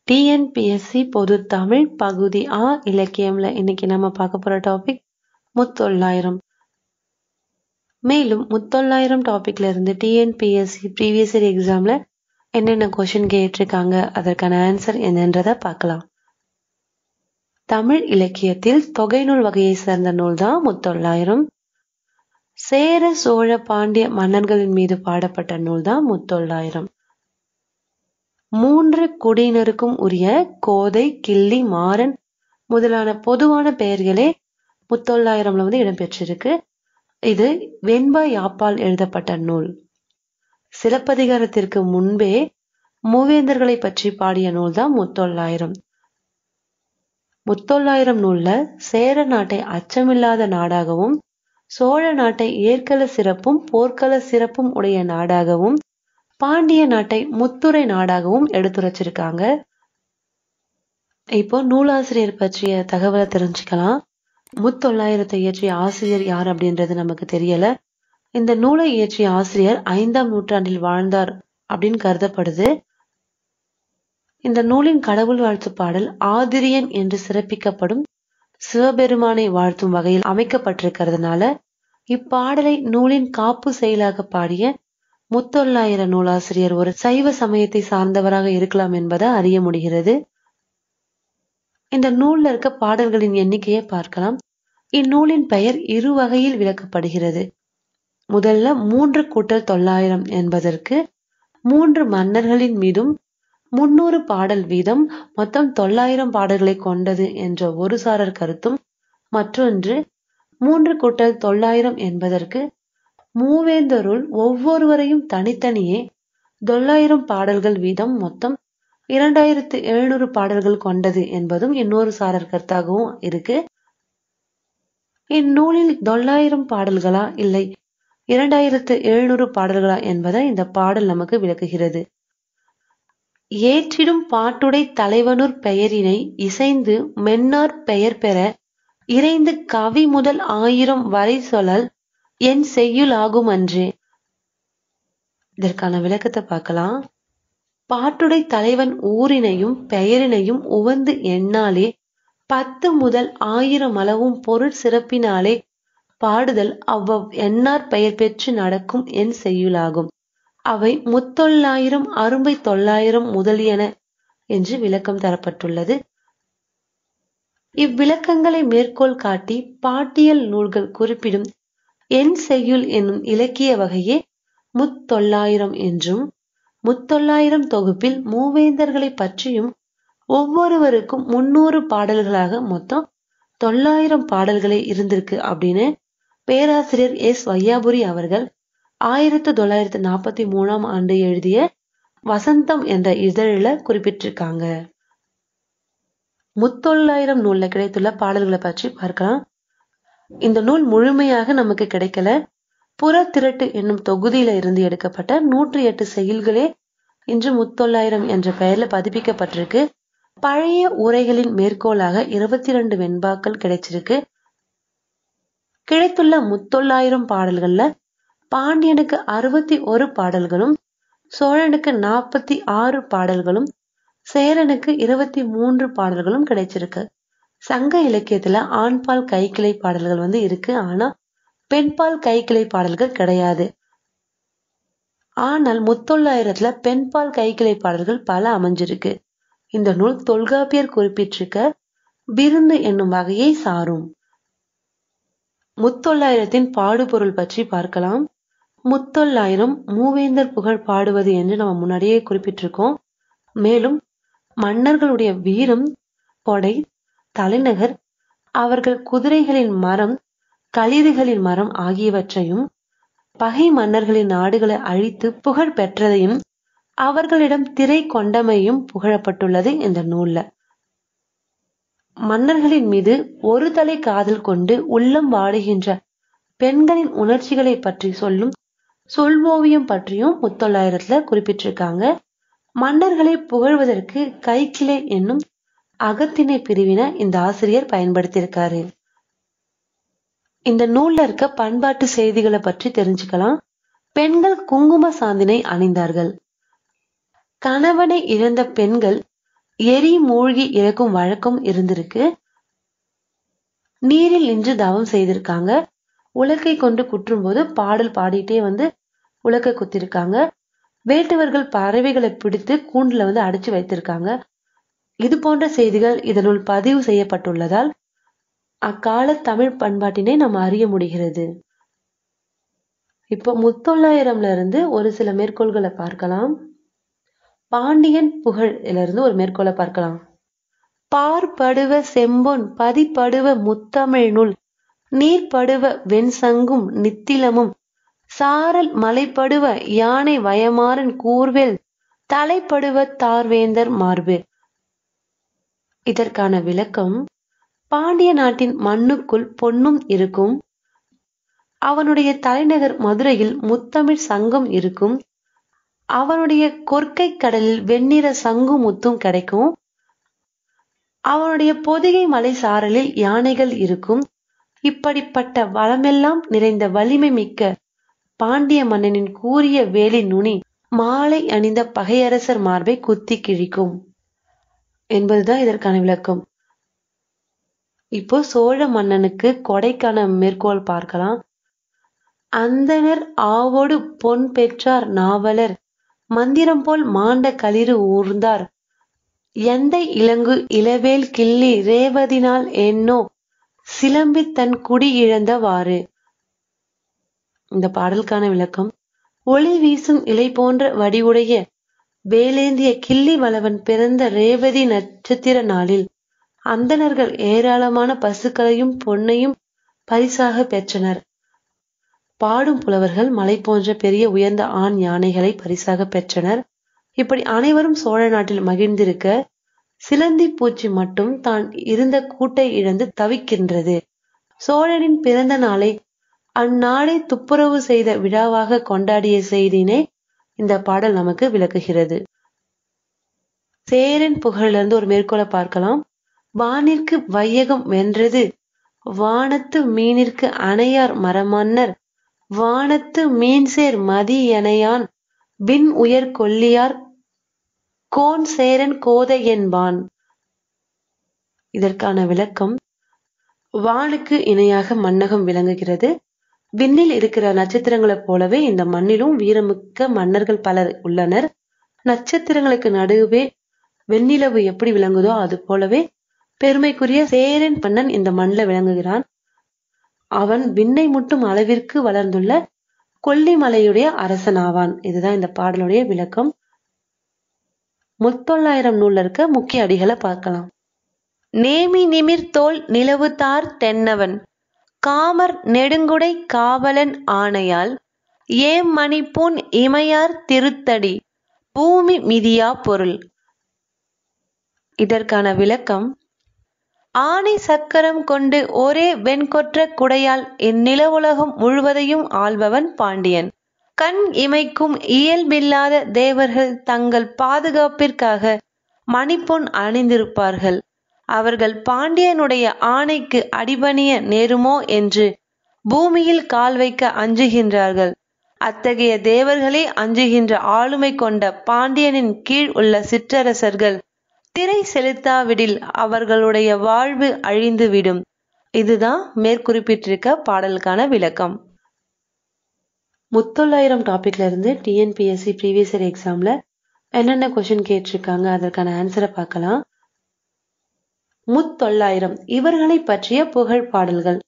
TNPSC பொது தமிழ் பகுதி ஆ இலக்கியம்ல இன்னைக்கு நம்ம பார்க்க போற டாபிக் முத்தொள்ளாயிரம் மேலும் முத்தொள்ளாயிரம் டாபிக்ல இருந்து டிஎன்பிஎஸ்சி ப்ரீவியஸ் இயர் எக்ஸாம்ல என்னென்ன கொஷின் கேட்டிருக்காங்க அதற்கான ஆன்சர் என்னன்றத பார்க்கலாம் தமிழ் இலக்கியத்தில் தொகை நூல் வகையை சேர்ந்த நூல் தான் முத்தொள்ளாயிரம் சேர சோழ பாண்டிய மன்னர்களின் மீது பாடப்பட்ட நூல் தான் முத்தொள்ளாயிரம் மூன்று குடியினருக்கும் உரிய கோதை கிள்ளி மாறன் முதலான பொதுவான பெயர்களே முத்தொள்ளாயிரம்ல வந்து இடம்பெற்றிருக்கு இது வெண்பா யாப்பால் எழுதப்பட்ட நூல் சிலப்பதிகாரத்திற்கு முன்பே மூவேந்தர்களை பற்றி பாடிய நூல் தான் முத்தொள்ளாயிரம் முத்தொள்ளாயிரம் நூல்ல சேர நாட்டை அச்சமில்லாத நாடாகவும் சோழ நாட்டை ஏற்கள சிறப்பும் போர்க்கள சிறப்பும் உடைய நாடாகவும் பாண்டிய நாட்டை முத்துரை நாடாகவும் எடுத்துரைச்சிருக்காங்க இப்போ நூலாசிரியர் பற்றிய தகவலை தெரிஞ்சுக்கலாம் முத்தொள்ளாயிரத்தை இயற்றிய ஆசிரியர் யார் அப்படின்றது நமக்கு தெரியல இந்த நூலை இயற்றிய ஆசிரியர் ஐந்தாம் நூற்றாண்டில் வாழ்ந்தார் அப்படின்னு கருதப்படுது இந்த நூலின் கடவுள் வாழ்த்து பாடல் ஆதிரியன் என்று சிறப்பிக்கப்படும் சிவபெருமானை வாழ்த்தும் வகையில் அமைக்கப்பட்டிருக்கிறதுனால இப்பாடலை நூலின் காப்பு செயலாக பாடிய முத்தொள்ளாயிர நூலாசிரியர் ஒரு சைவ சமயத்தை சார்ந்தவராக இருக்கலாம் என்பதை அறிய முடிகிறது இந்த நூல்ல இருக்க பாடல்களின் எண்ணிக்கையை பார்க்கலாம் இந்நூலின் பெயர் இரு வகையில் விளக்கப்படுகிறது முதல்ல மூன்று கூட்டல் தொள்ளாயிரம் என்பதற்கு மூன்று மன்னர்களின் மீதும் முன்னூறு பாடல் வீதம் மொத்தம் தொள்ளாயிரம் பாடல்களை கொண்டது என்ற ஒரு சாரர் கருத்தும் மற்றொன்று மூன்று கூட்டல் தொள்ளாயிரம் என்பதற்கு மூவேந்தருள் ஒவ்வொருவரையும் தனித்தனியே தொள்ளாயிரம் பாடல்கள் வீதம் மொத்தம் இரண்டாயிரத்து எழுநூறு பாடல்கள் கொண்டது என்பதும் இன்னொரு சாரர் கருத்தாகவும் இருக்கு இந்நூலில் தொள்ளாயிரம் பாடல்களா இல்லை இரண்டாயிரத்து எழுநூறு பாடல்களா என்பதை இந்த பாடல் நமக்கு விளக்குகிறது ஏற்றிடும் பாட்டுடை தலைவனூர் பெயரினை இசைந்து மென்னார் பெயர் பெற இறைந்து கவி முதல் ஆயிரம் வரை சொல்லல் என் செய்யுள் ஆகும் அன்றே இதற்கான விளக்கத்தை பார்க்கலாம் பாட்டுடை தலைவன் ஊரினையும் பெயரினையும் உவந்து எண்ணாலே பத்து முதல் ஆயிரம் அளவும் பொருள் சிறப்பினாலே பாடுதல் அவ்வவ் எண்ணார் பெயர் பெற்று நடக்கும் என் செய்யுளாகும் அவை முத்தொள்ளாயிரம் அரும்பை தொள்ளாயிரம் முதலியன என்று விளக்கம் தரப்பட்டுள்ளது இவ்விளக்கங்களை மேற்கோள் காட்டி பாட்டியல் நூல்கள் குறிப்பிடும் என் செய்யுள் என்னும் இலக்கிய வகையே முத்தொள்ளாயிரம் என்றும் முத்தொள்ளாயிரம் தொகுப்பில் மூவேந்தர்களை பற்றியும் ஒவ்வொருவருக்கும் முன்னூறு பாடல்களாக மொத்தம் தொள்ளாயிரம் பாடல்களே இருந்திருக்கு அப்படின்னு பேராசிரியர் எஸ் வையாபுரி அவர்கள் ஆயிரத்தி தொள்ளாயிரத்தி நாற்பத்தி மூணாம் ஆண்டு எழுதிய வசந்தம் என்ற இதழில குறிப்பிட்டிருக்காங்க முத்தொள்ளாயிரம் நூல்ல கிடைத்துள்ள பாடல்களை பற்றி பார்க்கலாம் இந்த நூல் முழுமையாக நமக்கு கிடைக்கல புற திரட்டு என்னும் தொகுதியில இருந்து எடுக்கப்பட்ட நூற்றி எட்டு செயல்களே இன்று முத்தொள்ளாயிரம் என்ற பெயர்ல பதிப்பிக்கப்பட்டிருக்கு பழைய உரைகளின் மேற்கோளாக இருபத்தி ரெண்டு வெண்பாக்கள் கிடைச்சிருக்கு கிடைத்துள்ள முத்தொள்ளாயிரம் பாடல்கள்ல பாண்டியனுக்கு அறுபத்தி ஒரு பாடல்களும் சோழனுக்கு நாற்பத்தி ஆறு பாடல்களும் சேரனுக்கு இருபத்தி மூன்று பாடல்களும் கிடைச்சிருக்கு சங்க இலக்கியத்துல ஆண்பால் கைக்கிளை பாடல்கள் வந்து இருக்கு ஆனா பெண்பால் கைக்கிளை பாடல்கள் கிடையாது ஆனால் முத்தொள்ளாயிரத்துல பெண்பால் கைக்கிளை பாடல்கள் பல அமைஞ்சிருக்கு இந்த நூல் தொல்காப்பியர் குறிப்பிட்டிருக்க விருந்து என்னும் வகையை சாரும் முத்தொள்ளாயிரத்தின் பாடுபொருள் பற்றி பார்க்கலாம் முத்தொள்ளாயிரம் மூவேந்தர் புகழ் பாடுவது என்று நம்ம முன்னாடியே குறிப்பிட்டிருக்கோம் மேலும் மன்னர்களுடைய வீரம் கொடை தலைநகர் அவர்கள் குதிரைகளின் மரம் களிறுகளின் மரம் ஆகியவற்றையும் பகை மன்னர்களின் நாடுகளை அழித்து புகழ் பெற்றதையும் அவர்களிடம் திரை கொண்டமையும் புகழப்பட்டுள்ளது இந்த நூல்ல மன்னர்களின் மீது ஒரு தலை காதல் கொண்டு உள்ளம் வாடுகின்ற பெண்களின் உணர்ச்சிகளை பற்றி சொல்லும் சொல்வோவியம் பற்றியும் முத்தொள்ளாயிரத்துல குறிப்பிட்டிருக்காங்க மன்னர்களை புகழ்வதற்கு கைக்கிளை என்னும் அகத்திணை பிரிவினை இந்த ஆசிரியர் பயன்படுத்தியிருக்காரு இந்த நூல்ல இருக்க பண்பாட்டு செய்திகளை பற்றி தெரிஞ்சுக்கலாம் பெண்கள் குங்கும சாந்தினை அணிந்தார்கள் கணவனை இழந்த பெண்கள் எரி மூழ்கி இறக்கும் வழக்கம் இருந்திருக்கு நீரில் நின்று தவம் செய்திருக்காங்க உலக்கை கொண்டு குற்றும் போது பாடல் பாடிட்டே வந்து உலக்கை குத்திருக்காங்க வேட்டுவர்கள் பறவைகளை பிடித்து கூண்டுல வந்து அடைச்சு வைத்திருக்காங்க இது போன்ற செய்திகள் இதனுள் பதிவு செய்யப்பட்டுள்ளதால் அக்கால தமிழ் பண்பாட்டினை நாம் அறிய முடிகிறது இப்போ முத்தொள்ளாயிரம்ல இருந்து ஒரு சில மேற்கோள்களை பார்க்கலாம் பாண்டியன் புகழ் இருந்து ஒரு மேற்கோளை பார்க்கலாம் பார்படுவ செம்பொன் பதிப்படுவ முத்தமிழ் நூல் நீர்படுவ வெண்சங்கும் நித்திலமும் சாரல் மலைப்படுவ யானை வயமாறன் கூர்வேல் தலைப்படுவ தார்வேந்தர் மார்பு இதற்கான விளக்கம் பாண்டிய நாட்டின் மண்ணுக்குள் பொன்னும் இருக்கும் அவனுடைய தலைநகர் மதுரையில் முத்தமிழ் சங்கம் இருக்கும் அவனுடைய கொற்கை கடலில் வெண்ணிற சங்கு முத்தும் கிடைக்கும் அவனுடைய பொதிகை மலை சாரலில் யானைகள் இருக்கும் இப்படிப்பட்ட வளமெல்லாம் நிறைந்த வலிமை மிக்க பாண்டிய மன்னனின் கூறிய வேலி நுனி மாலை அணிந்த பகையரசர் மார்பை குத்தி கிழிக்கும் என்பதுதான் இதற்கான விளக்கம் இப்போ சோழ மன்னனுக்கு கொடைக்கான மேற்கோள் பார்க்கலாம் அந்தனர் ஆவோடு பொன் பெற்றார் நாவலர் மந்திரம் போல் மாண்ட களிறு ஊர்ந்தார் எந்தை இளங்கு இளவேல் கிள்ளி ரேவதினால் என்னோ சிலம்பி தன் குடி இழந்தவாறு இந்த பாடலுக்கான விளக்கம் ஒளி வீசும் இலை போன்ற வடிவுடைய வேலேந்திய கிள்ளி வளவன் பிறந்த ரேவதி நட்சத்திர நாளில் அந்தணர்கள் ஏராளமான பசுக்களையும் பொன்னையும் பரிசாக பெற்றனர் பாடும் புலவர்கள் மலை போன்ற பெரிய உயர்ந்த ஆண் யானைகளை பரிசாக பெற்றனர் இப்படி அனைவரும் சோழ நாட்டில் மகிழ்ந்திருக்க சிலந்தி பூச்சி மட்டும் தான் இருந்த கூட்டை இழந்து தவிக்கின்றது சோழனின் பிறந்த நாளை அந்நாளை துப்புரவு செய்த விழாவாக கொண்டாடிய செய்தினை இந்த பாடல் நமக்கு விளக்குகிறது சேரன் புகழிலிருந்து ஒரு மேற்கோளை பார்க்கலாம் வானிற்கு வையகம் வென்றது வானத்து மீனிற்கு அணையார் மரமன்னர் வானத்து மீன்சேர் மதி எனையான் விண் உயர் கொல்லியார் கோன் சேரன் கோதை என்பான் இதற்கான விளக்கம் வானுக்கு இணையாக மன்னகம் விளங்குகிறது விண்ணில் இருக்கிற நட்சத்திரங்களைப் போலவே இந்த மண்ணிலும் வீரமிக்க மன்னர்கள் பலர் உள்ளனர் நட்சத்திரங்களுக்கு நடுவே வெண்ணிலவு எப்படி விளங்குதோ அது போலவே பெருமைக்குரிய சேரன் மன்னன் இந்த மண்ணில் விளங்குகிறான் அவன் விண்ணை முட்டும் அளவிற்கு வளர்ந்துள்ள கொல்லிமலையுடைய அரசனாவான் இதுதான் இந்த பாடலுடைய விளக்கம் முத்தொள்ளாயிரம் நூல்ல இருக்க முக்கிய அடிகளை பார்க்கலாம் நேமி நிமிர் தோல் நிலவு தார் தென்னவன் காமர் நெடுங்குடை காவலன் ஆணையால் ஏம் மணிப்பூன் இமையார் திருத்தடி பூமி மிதியா பொருள் இதற்கான விளக்கம் ஆணை சக்கரம் கொண்டு ஒரே வெண்கொற்ற குடையால் இந்நிலவுலகம் முழுவதையும் ஆள்பவன் பாண்டியன் கண் இமைக்கும் இயல்பில்லாத தேவர்கள் தங்கள் பாதுகாப்பிற்காக மணிப்பொன் அணிந்திருப்பார்கள் அவர்கள் பாண்டியனுடைய ஆணைக்கு அடிபணிய நேருமோ என்று பூமியில் கால் வைக்க அஞ்சுகின்றார்கள் அத்தகைய தேவர்களே அஞ்சுகின்ற ஆளுமை கொண்ட பாண்டியனின் கீழ் உள்ள சிற்றரசர்கள் திரை செலுத்தாவிடில் அவர்களுடைய வாழ்வு அழிந்துவிடும் இதுதான் மேற்குறிப்பிட்டிருக்க பாடலுக்கான விளக்கம் முத்தொள்ளாயிரம் டாபிக்ல இருந்து டிஎன்பிஎஸ்சி ப்ரீவியஸ் இயர் எக்ஸாம்ல என்னென்ன கொஸ்டின் கேட்டிருக்காங்க அதற்கான ஆன்சரை பார்க்கலாம் முத்தொள்ளாயிரம் இவர்களை பற்றிய புகழ் பாடல்கள்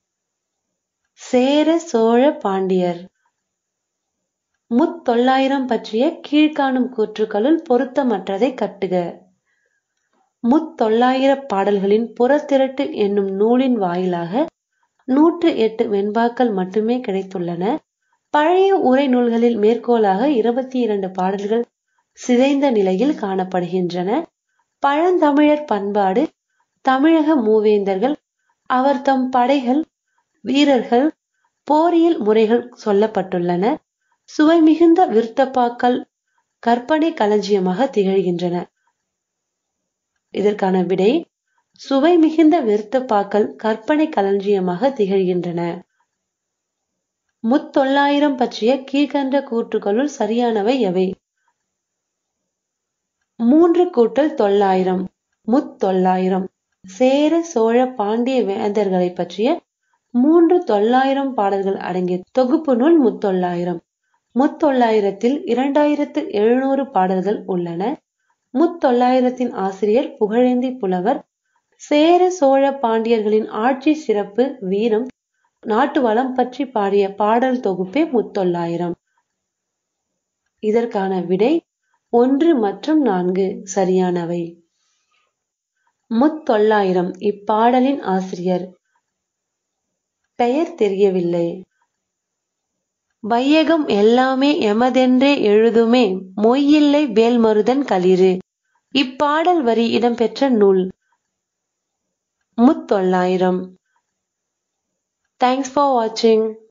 சேர சோழ பாண்டியர் முத்தொள்ளாயிரம் பற்றிய கீழ்காணும் கூற்றுக்களுள் பொருத்தமற்றதை கட்டுக முத்தொள்ளாயிர பாடல்களின் புறத்திரட்டு என்னும் நூலின் வாயிலாக நூற்று எட்டு வெண்பாக்கள் மட்டுமே கிடைத்துள்ளன பழைய உரை நூல்களில் மேற்கோளாக இருபத்தி இரண்டு பாடல்கள் சிதைந்த நிலையில் காணப்படுகின்றன பழந்தமிழர் பண்பாடு தமிழக மூவேந்தர்கள் அவர் தம் படைகள் வீரர்கள் போரியல் முறைகள் சொல்லப்பட்டுள்ளன சுவை மிகுந்த விருத்தப்பாக்கள் கற்பனை களஞ்சியமாக திகழ்கின்றன இதற்கான விடை சுவை மிகுந்த விருத்தப்பாக்கள் கற்பனை களஞ்சியமாக திகழ்கின்றன முத்தொள்ளாயிரம் பற்றிய கீழ்கண்ட கூற்றுகளுள் சரியானவை எவை மூன்று கூட்டல் தொள்ளாயிரம் முத்தொள்ளாயிரம் சேர சோழ பாண்டிய வேந்தர்களை பற்றிய மூன்று தொள்ளாயிரம் பாடல்கள் அடங்கிய தொகுப்பு நூல் முத்தொள்ளாயிரம் முத்தொள்ளாயிரத்தில் இரண்டாயிரத்து எழுநூறு பாடல்கள் உள்ளன முத்தொள்ளாயிரத்தின் ஆசிரியர் புகழேந்தி புலவர் சேர சோழ பாண்டியர்களின் ஆட்சி சிறப்பு வீரம் நாட்டு வளம் பற்றி பாடிய பாடல் தொகுப்பே முத்தொள்ளாயிரம் இதற்கான விடை ஒன்று மற்றும் நான்கு சரியானவை முத்தொள்ளாயிரம் இப்பாடலின் ஆசிரியர் பெயர் தெரியவில்லை வையகம் எல்லாமே எமதென்றே எழுதுமே மொய்யில்லை வேல்மருதன் களிறு இப்பாடல் வரி இடம்பெற்ற நூல் முத்தொள்ளாயிரம் தேங்க்ஸ் ஃபார் வாட்சிங்